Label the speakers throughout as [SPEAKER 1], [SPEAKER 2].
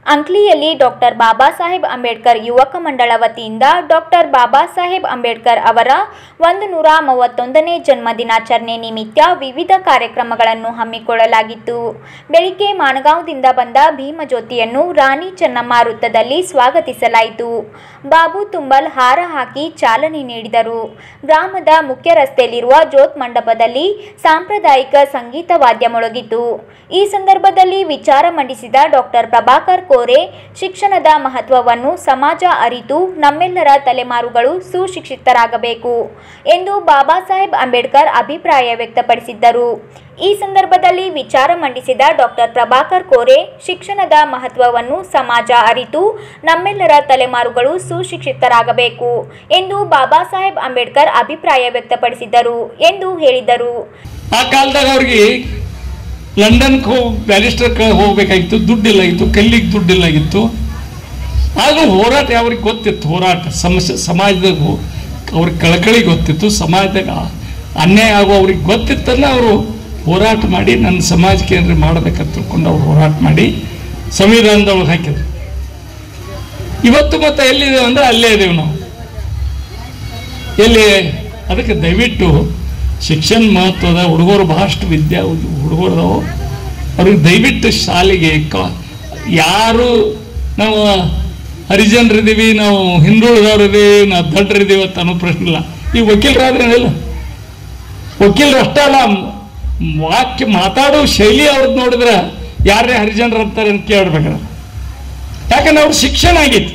[SPEAKER 1] ಅಂಕ್ಲಿಯಲ್ಲಿ doctor Baba Saheb Ambedkar ಯುವಕ ಮಂಡಳ ವತಿಯಿಂದ ಡಾಕ್ಟರ್ ಬಾಬಾ ಸಾಹೇಬ್ ಅಂಬೇಡ್ಕರ್ ಅವರ ಒಂದು ನೂರ ಮೂವತ್ತೊಂದನೇ ಜನ್ಮ ದಿನಾಚರಣೆ ನಿಮಿತ್ತ ವಿವಿಧ ಕಾರ್ಯಕ್ರಮಗಳನ್ನು ಹಮ್ಮಿಕೊಳ್ಳಲಾಗಿತ್ತು ಬೆಳಿಗ್ಗೆ ಮಾಣಗಾಂವದಿಂದ ಬಂದ ಭೀಮಜ್ಯೋತಿಯನ್ನು ರಾಣಿ ಚೆನ್ನಮ್ಮ ವೃತ್ತದಲ್ಲಿ ಸ್ವಾಗತಿಸಲಾಯಿತು ಬಾಬು ತುಂಬಲ್ ಹಾರ ಹಾಕಿ ಚಾಲನೆ ನೀಡಿದರು ಗ್ರಾಮದ ಮುಖ್ಯ ರಸ್ತೆಯಲ್ಲಿರುವ ಜ್ಯೋತ್ ಮಂಡಪದಲ್ಲಿ ಸಾಂಪ್ರದಾಯಿಕ ಸಂಗೀತ ವಾದ್ಯ ಮೊಳಗಿತು ಈ ಸಂದರ್ಭದಲ್ಲಿ ವಿಚಾರ ಮಂಡಿಸಿದ ಡಾಕ್ಟರ್ ಪ್ರಭಾಕರ್ ಕೋರೆ ಶಿಕ್ಷಣದ ಮಹತ್ವವನ್ನು ಸಮಾಜ ಅರಿತು ನಮ್ಮೆಲ್ಲರ ತಲೆಮಾರುಗಳು ಸುಶಿಕ್ಷಿತರಾಗಬೇಕು ಎಂದು ಬಾಬಾ ಸಾಹೇಬ್ ಅಂಬೇಡ್ಕರ್ ಅಭಿಪ್ರಾಯ ವ್ಯಕ್ತಪಡಿಸಿದ್ದರು ಈ ಸಂದರ್ಭದಲ್ಲಿ ವಿಚಾರ ಮಂಡಿಸಿದ ಡಾಕ್ಟರ್ ಪ್ರಭಾಕರ್ ಕೋರೆ ಶಿಕ್ಷಣದ ಮಹತ್ವವನ್ನು ಸಮಾಜ ಅರಿತು ನಮ್ಮೆಲ್ಲರ ತಲೆಮಾರುಗಳು ಸುಶಿಕ್ಷಿತರಾಗಬೇಕು ಎಂದು ಬಾಬಾ ಸಾಹೇಬ್ ಅಂಬೇಡ್ಕರ್ ಅಭಿಪ್ರಾಯ ವ್ಯಕ್ತಪಡಿಸಿದ್ದರು ಎಂದು ಹೇಳಿದರು
[SPEAKER 2] ಆ ಕಾಲದಾಗ ಅವ್ರಿಗೆ ಲಂಡನ್ಗೆ ಹೋಗಿ ಬ್ಯಾರಿಸ್ಟರ್ ಹೋಗ್ಬೇಕಾಗಿತ್ತು ದುಡ್ಡಿಲ್ಲ ಆಗಿತ್ತು ಕಲ್ಲಿಗೆ ದುಡ್ಡಿಲ್ಲ ಆಗಿತ್ತು ಆಗ ಹೋರಾಟ ಅವ್ರಿಗೆ ಗೊತ್ತಿತ್ತು ಹೋರಾಟ ಸಮಸ್ಯೆ ಸಮಾಜದಾಗ ಹೋ- ಅವ್ರಿಗೆ ಕಳಕಳಿ ಗೊತ್ತಿತ್ತು ಸಮಾಜದಾಗ ಅನ್ಯಾಯ ಆಗೋ ಅವ್ರಿಗೆ ಗೊತ್ತಿತ್ತಲ್ಲ ಅವರು ಹೋರಾಟ ಮಾಡಿ ನನ್ನ ಸಮಾಜಕ್ಕೆ ಏನಾರ ಮಾಡ್ಬೇಕಂತ ತಿಳ್ಕೊಂಡು ಅವ್ರು ಹೋರಾಟ ಮಾಡಿ ಸಂವಿಧಾನದೊಳಗೆ ಹಾಕಿದ್ರು ಇವತ್ತು ಮತ್ತೆ ಎಲ್ಲಿದೆ ಅಂದ್ರೆ ಅಲ್ಲೇ ಇದೇವೆ ನಾವು ಎಲ್ಲಿ ಅದಕ್ಕೆ ದಯವಿಟ್ಟು ಶಿಕ್ಷಣ ಮಹತ್ವದ ಹುಡುಗರು ಬಹಳಷ್ಟು ವಿದ್ಯಾ ಹುಡುಗರದವು ಅವ್ರಿಗೆ ದಯವಿಟ್ಟು ಶಾಲೆಗೆ ಕ ಯಾರು ನಾವು ಹರಿಜನರಿದ್ದೀವಿ ನಾವು ಹಿಂದುಳಿದವ್ರಿದ್ದೀವಿ ನಾವು ದಡ್ಡರಿದ್ದೀವಿ ಅಂತ ಅನ್ನೋ ಪ್ರಶ್ನೆ ಇಲ್ಲ ಈ ವಕೀಲರಾದ್ರೇನಿಲ್ಲ ವಕೀಲರು ಅಷ್ಟೇ ಅಲ್ಲ ಮ್- ವಾಕ್ಯ ಮಾತಾಡೋ ಶೈಲಿ ಅವ್ರದ್ದು ನೋಡಿದ್ರೆ ಯಾರೇ ಹರಿಜನರು ಅಂತಾರೆ ಅಂತ ಕೇಳ್ಬೇಕಾರೆ ಯಾಕಂದ್ರೆ ಅವ್ರ ಶಿಕ್ಷಣ ಆಗೈತಿ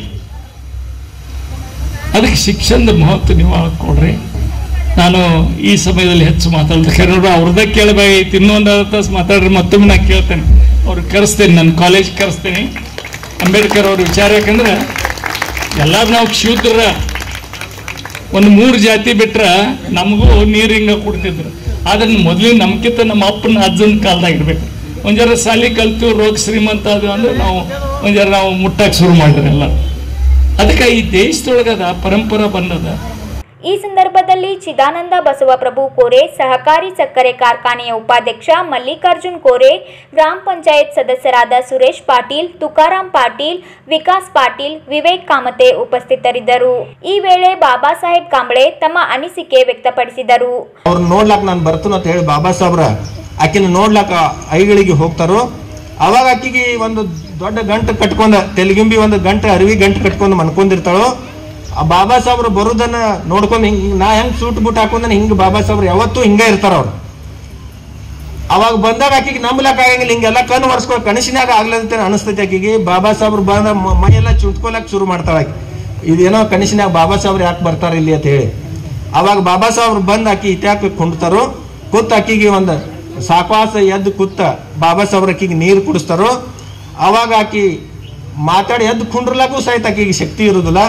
[SPEAKER 2] ಅದಕ್ಕೆ ಶಿಕ್ಷಣದ ಮಹತ್ವ ನೀವು ಕೊಡ್ರಿ ನಾನು ಈ ಸಮಯದಲ್ಲಿ ಹೆಚ್ಚು ಮಾತಾಡ್ಬೇಕಾದ್ರೆ ನೋಡ್ರಿ ಅವ್ರದ್ದೇ ಕೇಳಬೇಕಾಗಿತ್ತು ಇನ್ನೊಂದು ಅರ್ಧ ತಾಸು ಮಾತಾಡ್ರಿ ಮತ್ತೊಮ್ಮೆ ನಾನು ಕೇಳ್ತೇನೆ ಅವ್ರಿಗೆ ಕರೆಸ್ತೇನೆ ನನ್ನ ಕಾಲೇಜ್ ಕರೆಸ್ತೇನೆ ಅಂಬೇಡ್ಕರ್ ಅವ್ರ ವಿಚಾರ ಯಾಕಂದ್ರೆ ಎಲ್ಲರೂ ನಾವು ಕ್ಷೂದ್ರ ಒಂದು ಮೂರು ಜಾತಿ ಬಿಟ್ರೆ ನಮಗೂ ನೀರು ಹಿಂಗ ಕೊಡ್ತಿದ್ರು ಆದ್ರೆ ಮೊದಲಿನ ನಮ್ಕಿಂತ ನಮ್ಮ ಅಪ್ಪನ ಅಜ್ಜನ ಕಾಲದಾಗ ಇರ್ಬೇಕು ಒಂದ್ ಜರ ಸಾಲಿ ಕಲ್ತು ರೋಗ ಶ್ರೀಮಂತ ಅದು ಅಂದ್ರೆ ನಾವು ಒಂದ್ ಜರ ನಾವು ಮುಟ್ಟಕ್ಕೆ ಶುರು ಮಾಡಿದ್ರಿ ಎಲ್ಲ ಅದಕ್ಕೆ ಈ ದೇಶದೊಳಗದ ಪರಂಪರಾ ಬಂದದ
[SPEAKER 1] ಈ ಸಂದರ್ಭದಲ್ಲಿ ಚಿದಾನಂದ ಬಸವಪ್ರಭು ಕೋರೆ ಸಹಕಾರಿ ಸಕ್ಕರೆ ಕಾರ್ಖಾನೆಯ ಉಪಾಧ್ಯಕ್ಷ ಮಲ್ಲಿಕಾರ್ಜುನ್ ಕೋರೆ ಗ್ರಾಮ ಪಂಚಾಯತ್ ಸದಸ್ಯರಾದ ಸುರೇಶ್ ಪಾಟೀಲ್ ತುಕಾರಾಂ ಪಾಟೀಲ್ ವಿಕಾಸ್ ಪಾಟೀಲ್ ವಿವೇಕ್ ಕಾಮತೆ ಉಪಸ್ಥಿತರಿದ್ದರು ಈ ವೇಳೆ ಬಾಬಾ ಸಾಹೇಬ್ ಕಾಂಬಳೆ ತಮ್ಮ ಅನಿಸಿಕೆ ವ್ಯಕ್ತಪಡಿಸಿದರು
[SPEAKER 3] ಅವ್ರನ್ನ ನೋಡ್ಲಾಕ ನಾನು ಬರ್ತೀನಿ ಅಂತ ಹೇಳಿ ಬಾಬಾ ಸಾಬ್ರ ಆಕಿನ ನೋಡ್ಲಾಕ ಐಗಳಿಗೆ ಹೋಗ್ತಾರೋ ಅವಾಗ ಆಕಿಗೆ ಒಂದು ದೊಡ್ಡ ಗಂಟು ಕಟ್ಕೊಂಡ ತೆಲುಗಿಂಬಿ ಒಂದು ಗಂಟೆ ಅರಿವಿ ಗಂಟು ಕಟ್ಕೊಂಡು ಮನ್ಕೊಂಡಿರ್ತಾಳೋ ಆ ಬಾಬಾ ಸಾಬ್ರು ಬರೋದನ್ನ ನೋಡ್ಕೊಂಡು ಹಿಂಗ್ ನಾ ಹೆಂಗ್ ಸೂಟ್ ಬೂಟ್ ಹಾಕೊಂಡ ಹಿಂಗ್ ಬಾಬಾ ಸಾಬ್ರು ಯಾವತ್ತೂ ಹಿಂಗ ಇರ್ತಾರ ಅವ್ರು ಅವಾಗ ಬಂದಾಗ ಆಕಿಗೆ ನಂಬಲಕ್ ಆಗಂಗಿಲ್ಲ ಹಿಂಗೆಲ್ಲ ಕಣ್ಣು ಒರೆಸ್ಕೊ ಕನಸಿನಾಗ ಆಗ್ಲಂತ ಅನಿಸ್ತೈತಿ ಆಕಿಗೆ ಬಾಬಾ ಸಾಬ್ರು ಬಂದ ಮ- ಮೈಯೆಲ್ಲ ಚುಟ್ಕೊಳಕ್ ಶುರು ಮಾಡ್ತಾಳ ಆಕಿ ಇದೇನೋ ಕನಸಿನಾಗ ಬಾಬಾ ಸಾಬ್ರು ಯಾಕೆ ಬರ್ತಾರ ಇಲ್ಲಿ ಅಂತ ಹೇಳಿ ಅವಾಗ ಬಾಬಾ ಸಾಬ್ರು ಬಂದ್ ಆಕಿ ಇತ್ಯಾಕ ಕುಂಡ್ತಾರೋ ಕೂತ್ ಆಕಿಗೆ ಒಂದು ಸಾಕವಾಸ ಎದ್ದು ಕೂತ ಬಾಬಾ ಸಾಬ್ರ ಆಕಿಗೆ ನೀರು ಕುಡಿಸ್ತಾರೋ ಅವಾಗ ಆಕಿ ಮಾತಾಡಿ ಎದ್ದು ಕುಂಡ್ರಲಾಗೂ ಸಹಿತ ಆಕಿಗೆ ಶಕ್ತಿ ಇರುದಿಲ್ಲ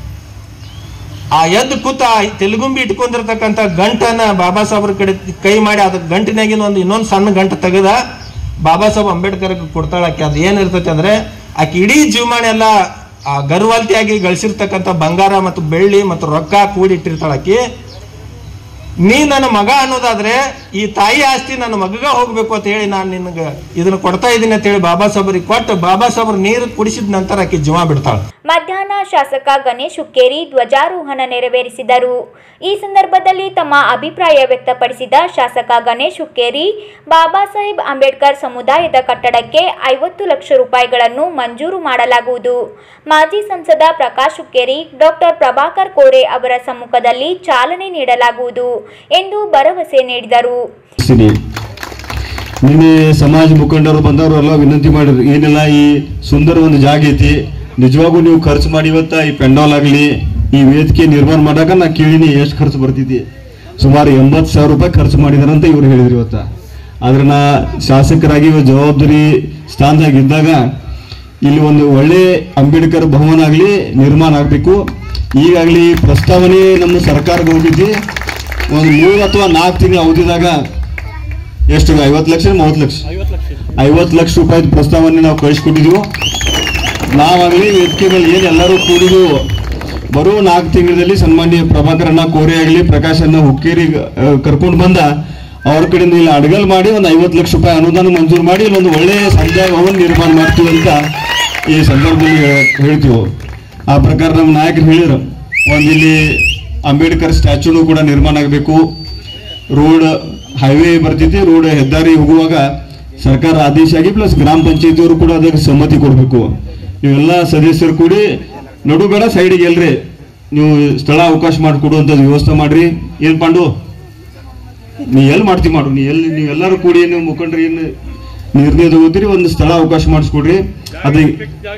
[SPEAKER 3] ಆ ಎದ್ದು ಕೂತ ಆ ತೆಲುಗುಂಬಿ ಇಟ್ಕೊಂಡಿರ್ತಕ್ಕಂಥ ಗಂಟನ್ನ ಬಾಬಾ ಸಾಬ್ರ ಕಡೆ ಕೈ ಮಾಡಿ ಅದ ಗಂಟಿನಾಗಿನ ಒಂದು ಇನ್ನೊಂದು ಸಣ್ಣ ಗಂಟು ತೆಗೆದ ಬಾಬಾ ಸಾಹೇಬ್ ಅಂಬೇಡ್ಕರ್ ಕೊಡ್ತಾಳ ಆಕೆ ಅದು ಏನಿರ್ತೈತೆ ಅಂದ್ರೆ ಆಕೆ ಇಡೀ ಜೀವಮಾನ ಎಲ್ಲ ಆ ಗರ್ವಾಲ್ತಿಯಾಗಿ ಗಳಿಸಿರ್ತಕ್ಕಂಥ ಬಂಗಾರ ಮತ್ತು ಬೆಳ್ಳಿ ಮತ್ತು ರೊಕ್ಕ ಕೂಡಿಟ್ಟಿರ್ತಾಳ ಆಕಿ ನೀ ನನ್ನ ಮಗ ಅನ್ನೋದಾದ್ರೆ ಈ ತಾಯಿ ಆಸ್ತಿ ನನ್ನ ಮಗಗ ಹೋಗ್ಬೇಕು ಅಂತ ಹೇಳಿ ನಾನು ನಿನಗೆ ಇದನ್ನ ಕೊಡ್ತಾ ಇದ್ದೀನಿ ಅಂತ ಹೇಳಿ ಬಾಬಾ ಸಾಬ್ರಿಗೆ ಕೊಟ್ಟು ಬಾಬಾ ಸಾಬ್ರ ನೀರು ಕುಡಿಸಿದ ನಂತರ ಆಕಿ ಜೀವ ಬಿಡ್ತಾಳ
[SPEAKER 1] ಮಧ್ಯಾಹ್ನ ಶಾಸಕ ಗಣೇಶ್ ಹುಕ್ಕೇರಿ ಧ್ವಜಾರೋಹಣ ನೆರವೇರಿಸಿದರು ಈ ಸಂದರ್ಭದಲ್ಲಿ ತಮ್ಮ ಅಭಿಪ್ರಾಯ ವ್ಯಕ್ತಪಡಿಸಿದ ಶಾಸಕ ಗಣೇಶ್ ಹುಕ್ಕೇರಿ ಬಾಬಾ ಸಾಹೇಬ್ ಅಂಬೇಡ್ಕರ್ ಸಮುದಾಯದ ಕಟ್ಟಡಕ್ಕೆ ಐವತ್ತು ಲಕ್ಷ ರೂಪಾಯಿಗಳನ್ನು ಮಂಜೂರು ಮಾಡಲಾಗುವುದು ಮಾಜಿ ಸಂಸದ ಪ್ರಕಾಶ್ ಹುಕ್ಕೇರಿ ಡಾಕ್ಟರ್ ಪ್ರಭಾಕರ್ ಕೋರೆ ಅವರ ಸಮ್ಮುಖದಲ್ಲಿ ಚಾಲನೆ ನೀಡಲಾಗುವುದು ಎಂದು ಭರವಸೆ ನೀಡಿದರು
[SPEAKER 4] ಸಿನಿ ನಿನ್ನೆ ಸಮಾಜ ಮುಖಂಡರು ಬಂದವರು ಎಲ್ಲ ವಿನಂತಿ ಮಾಡಿದ್ರು ಏನಿಲ್ಲ ಈ ಸುಂದರ ಒಂದು ಜಾಗ ಐತಿ ನಿಜವಾಗೂ ನೀವು ಖರ್ಚು ಮಾಡಿ ಇವತ್ತ ಈ ಪೆಂಡಾಲ್ ಆಗಲಿ ಈ ವೇದಿಕೆ ನಿರ್ಮಾಣ ಮಾಡಾಕ ನಾ ಕೇಳಿನಿ ಎಷ್ಟು ಖರ್ಚು ಬರ್ತೈತಿ ಸುಮಾರು ಎಂಬತ್ತು ಸಾವಿರ ರೂಪಾಯಿ ಖರ್ಚು ಮಾಡಿದಾರಂತ ಇವ್ರು ಹೇಳಿದ್ರು ಇವತ್ತ ಆದ್ರೆ ನಾ ಶಾಸಕರಾಗಿ ಇವ್ರ ಜವಾಬ್ದಾರಿ ಸ್ಥಾನದಾಗ ಇದ್ದಾಗ ಇಲ್ಲಿ ಒಂದು ಒಳ್ಳೆ ಅಂಬೇಡ್ಕರ್ ಭವನ ಆಗಲಿ ನಿರ್ಮಾಣ ಆಗಬೇಕು ಈಗಾಗಲಿ ಪ್ರಸ್ತಾವನೆ ನಮ್ಮ ಸರ್ಕಾರಕ್ಕೆ ಹೋಗಿದ್ವಿ ಒಂದು ಮೂರು ಅಥವಾ ನಾಲ್ಕು ತಿಂಗಳ ಅವಧಿದಾಗ ಎಷ್ಟು ಐವತ್ತು ಲಕ್ಷ ಮೂವತ್ತು ಲಕ್ಷ ಐವತ್ತು ಲಕ್ಷ ರೂಪಾಯಿ ಪ್ರಸ್ತಾವನೆ ನಾವು ಕಳಿಸ್ಕೊಟ್ಟಿದ್ವು ನಾವಾಗಲಿ ವೇದಿಕೆ ಮೇಲೆ ಏನು ಎಲ್ಲರೂ ಕೂಡಿದು ಬರೋ ನಾಲ್ಕು ತಿಂಗಳಲ್ಲಿ ಸನ್ಮಾನ್ಯ ಪ್ರಭಾಕರಣ್ಣ ಕೋರೆ ಆಗಲಿ ಪ್ರಕಾಶ್ ಅಣ್ಣ ಹುಕ್ಕೇರಿ ಕರ್ಕೊಂಡು ಬಂದ ಅವ್ರ ಕಡೆಯಿಂದ ಇಲ್ಲಿ ಅಡಗಲ್ ಮಾಡಿ ಒಂದು ಐವತ್ತು ಲಕ್ಷ ರೂಪಾಯಿ ಅನುದಾನ ಮಂಜೂರು ಮಾಡಿ ಇಲ್ಲೊಂದು ಒಳ್ಳೆಯ ಸಂಜೆ ಭವನ ನಿರ್ಮಾಣ ಮಾಡ್ತೀವಿ ಅಂತ ಈ ಸಂದರ್ಭದಲ್ಲಿ ಹೇ- ಹೇಳ್ತೀವಿ ಆ ಪ್ರಕಾರ ನಮ್ಮ ನಾಯಕರು ಹೇಳಿರು ಒಂದು ಇಲ್ಲಿ ಅಂಬೇಡ್ಕರ್ ಸ್ಟ್ಯಾಚ್ಯೂನು ಕೂಡ ನಿರ್ಮಾಣ ಆಗಬೇಕು ರೋಡ್ ಹೈವೇ ಬರ್ತೈತಿ ರೋಡ್ ಹೆದ್ದಾರಿ ಹೋಗುವಾಗ ಸರ್ಕಾರ ಆದೇಶ ಆಗಿ ಪ್ಲಸ್ ಗ್ರಾಮ ಪಂಚಾಯತಿಯವರು ಕೂಡ ಅದಕ್ಕೆ ಸಮ್ಮತಿ ಕೊಡಬೇಕು ನೀವೆಲ್ಲ ಸದಸ್ಯರು ಕೂಡಿ ನಡು ಬೇಡ ಸೈಡಿಗೆ ಎಲ್ರಿ ನೀವು ಸ್ಥಳ ಅವಕಾಶ ಮಾಡಿಕೊಡುವಂಥದ್ದು ವ್ಯವಸ್ಥೆ ಮಾಡ್ರಿ ಏನ್ ಪಾಂಡು ನೀ ಎಲ್ಲಿ ಮಾಡ್ತಿ ಮಾಡು ನೀ ಎಲ್ಲಿ ನೀವೆಲ್ಲರೂ ಕೂಡಿ ನೀವು ಮುಖಂಡ್ರಿ ಏನು ನಿರ್ಣಯ ತಗೋತೀರಿ ಒಂದು ಸ್ಥಳ ಅವಕಾಶ ಮಾಡಿಸ್ಕೊಡ್ರಿ ಅದಕ್ಕೆ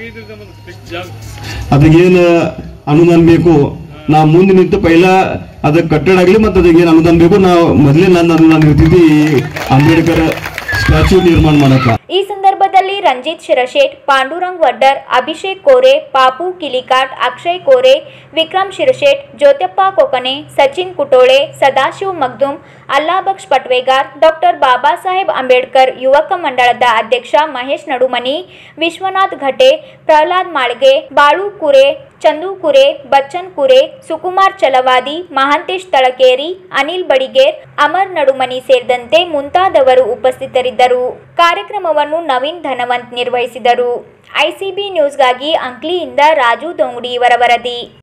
[SPEAKER 4] ಅದಕ್ಕೇನು ಅನುದಾನ ಬೇಕು ನಾ ಮುಂದೆ ನಿಂತು ಪೈಲ ಅದಕ್ಕೆ ಕಟ್ಟಡ ಆಗಲಿ ಮತ್ತು ಅದಕ್ಕೆ ಏನು ಅನುದಾನ ಬೇಕು ನಾವು ಮೊದಲೇ ನನ್ನ ಅನುದಾನ ಇರ್ತಿದ್ದಿ ಅಂಬೇಡ್ಕರ್ ಸ್ಟ್ಯಾಚ್ಯೂ ನಿರ್ಮಾಣ ಮಾಡಕ್ಕ
[SPEAKER 1] ಈ ಸಂದರ್ಭದಲ್ಲಿ ರಂಜಿತ್ ಶಿರಶೇಟ್ ಪಾಂಡುರಂಗ್ ವಡ್ಡರ್ ಅಭಿಷೇಕ್ ಕೋರೆ ಪಾಪು ಕಿಲಿಕಾಟ್ ಅಕ್ಷಯ್ ಕೋರೆ ವಿಕ್ರಮ್ ಶಿರಶೇಟ್ ಜ್ಯೋತ್ಯಪ್ಪ ಕೊಕನೆ ಸಚಿನ್ ಕುಟೋಳೆ ಸದಾಶಿವ್ ಮಗ್ದುಮ್ ಅಲ್ಲಾಬಕ್ಷ್ ಪಟ್ವೇಗಾರ್ ಡಾಕ್ಟರ್ ಬಾಬಾ ಸಾಹೇಬ್ ಅಂಬೇಡ್ಕರ್ ಯುವಕ ಮಂಡಳದ ಅಧ್ಯಕ್ಷ ಮಹೇಶ್ ನಡುಮನಿ ವಿಶ್ವನಾಥ್ ಘಟೆ ಪ್ರಹ್ಲಾದ್ ಮಾಳ್ಗೆ ಬಾಳು ಕುರೆ ಚಂದು ಕುರೆ ಬಚ್ಚನ್ ಕುರೆ ಸುಕುಮಾರ್ ಚಲವಾದಿ ಮಹಾಂತೇಶ್ ತಳಕೇರಿ ಅನಿಲ್ ಬಡಿಗೇರ್ ಅಮರ್ ನಡುಮನಿ ಸೇರಿದಂತೆ ಮುಂತಾದವರು ಉಪಸ್ಥಿತರಿದ್ದರು ಕಾರ್ಯಕ್ರಮವನ್ನು ನವೀನ್ ಧನವಂತ್ ನಿರ್ವಹಿಸಿದರು ಐಸಿಬಿ ನ್ಯೂಸ್ಗಾಗಿ ಅಂಕ್ಲಿಯಿಂದ ರಾಜು ದೊಂಗಡಿ ಇವರ ವರದಿ